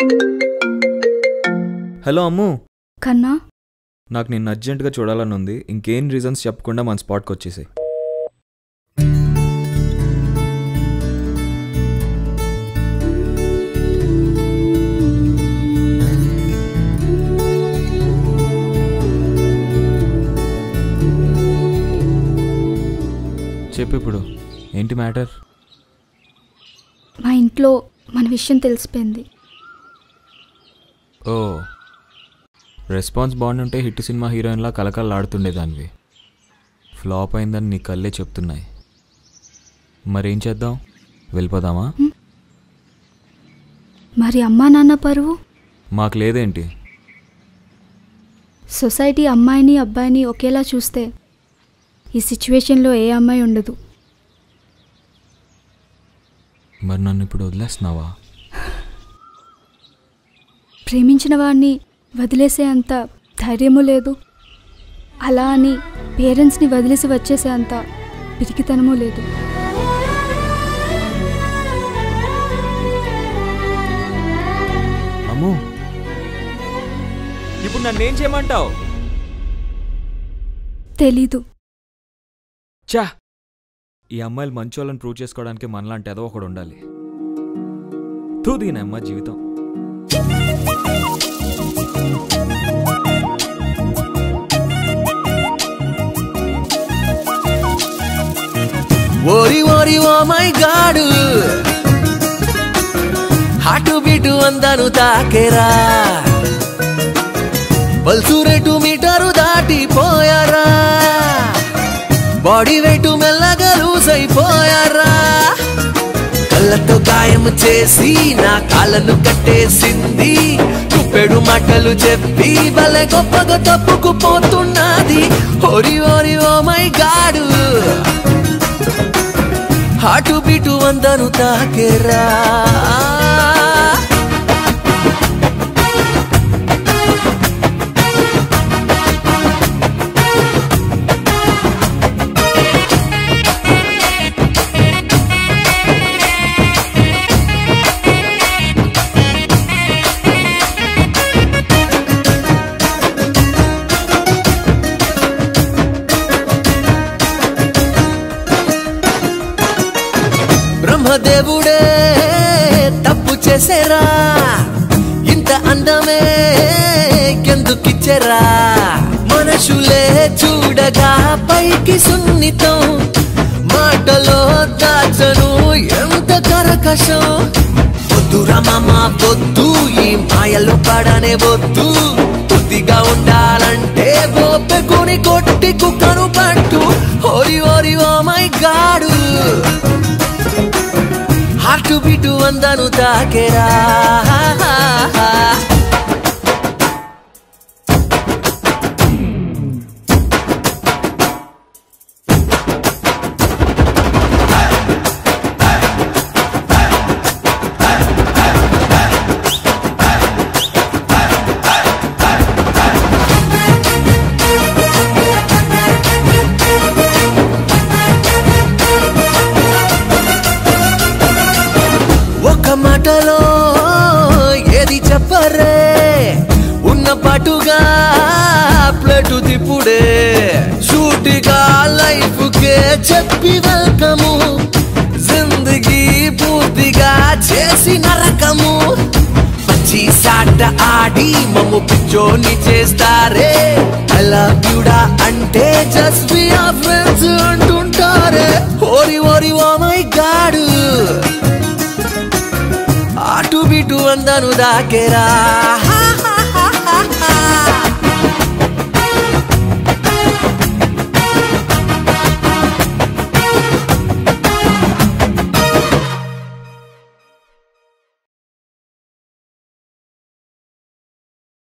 hello అమ్ము కన్నా నాకు నిన్ను అర్జెంటుగా చూడాలని ఉంది ఇంకేం రీజన్స్ చెప్పకుండా మన స్పాట్కి వచ్చేసాయి చెప్పు ఇప్పుడు ఏంటి మ్యాటర్ మా ఇంట్లో మన విషయం తెలిసిపోయింది ఓ రెస్పాన్స్ బాగుండుంటే హిట్ సినిమా హీరోయిన్లా కలకలలాడుతుండేదానివి ఫ్లాప్ అయిందని నీ కళ్ళే చెప్తున్నాయి మరేం చేద్దాం వెళ్ళిపోదామా మరి అమ్మా నాన్న పరువు మాకు లేదేంటి సొసైటీ అమ్మాయిని అబ్బాయిని ఒకేలా చూస్తే ఈ సిచ్యువేషన్లో ఏ అమ్మాయి ఉండదు మరి నన్ను ఇప్పుడు వదిలేస్తున్నావా ప్రేమించిన వాడిని వదిలేసే అంత ధైర్యము లేదు అలా అని పేరెంట్స్ని వదిలేసి వచ్చేసే అంత పిరికితనము లేదు అమ్ము ఇప్పుడు నన్ను ఏం చేయమంటావు తెలీదు చా ఈ అమ్మాయిలు మంచోళ్ళని ప్రూవ్ చేసుకోవడానికి మనలాంటి ఏదో ఒకడు ఉండాలి తూ దీనమ్మ జీవితం ఓరి ఓరి oh my god hot beat అందను తాకెరా పల్సు రేటు మీటరు దాటిపోయారా బాడీ వెయిట్ మెల్లగా లూజ్ అయిపోయారా కళ్ళతో గాయం చేసి నా కాళ్ళను కట్టేసింది కుప్పెడు మాటలు చెప్పి భలే గొప్పగా తప్పుకుపోతున్నది ఓరి ఓరి oh my god hot beat అందను తాకెరా బ్రహ్మదేవుడే తప్పు చేసేరా ఇంత అందమే ఎందుకిచ్చెరా మనుషులే చూడగా పైకి సున్నితం మాటలో దాచను ఎంత కరకశం వద్దురా మామ వద్దు ఈ మాయలు పడనే వద్దు బుద్ధిగా ఉండాలంటే గోపెకుని కొట్టి కుక్కను పట్టు ఓరి ఓరి oh my god heart beat అందను తాకెరా ఒక మాటలో ఏది చెప్పరే ఉన్న పాటుగా ప్లేటు తిప్పుడే షూటిగా లైఫ్ కే చెప్పి వెల్కము జిందగీ పూర్తిగా చేసి నరకము పచ్చి సాట ఆడి మమ్ము పిచ్చోని చేస్తారే అలా బ్యూడా అంటే జస్ట్ బి ఆ ఫ్రెండ్స్ అంటుంటారే ఓరి ఓరి ఓ మై గాడు ఆటు బిటు అందను దాకెరా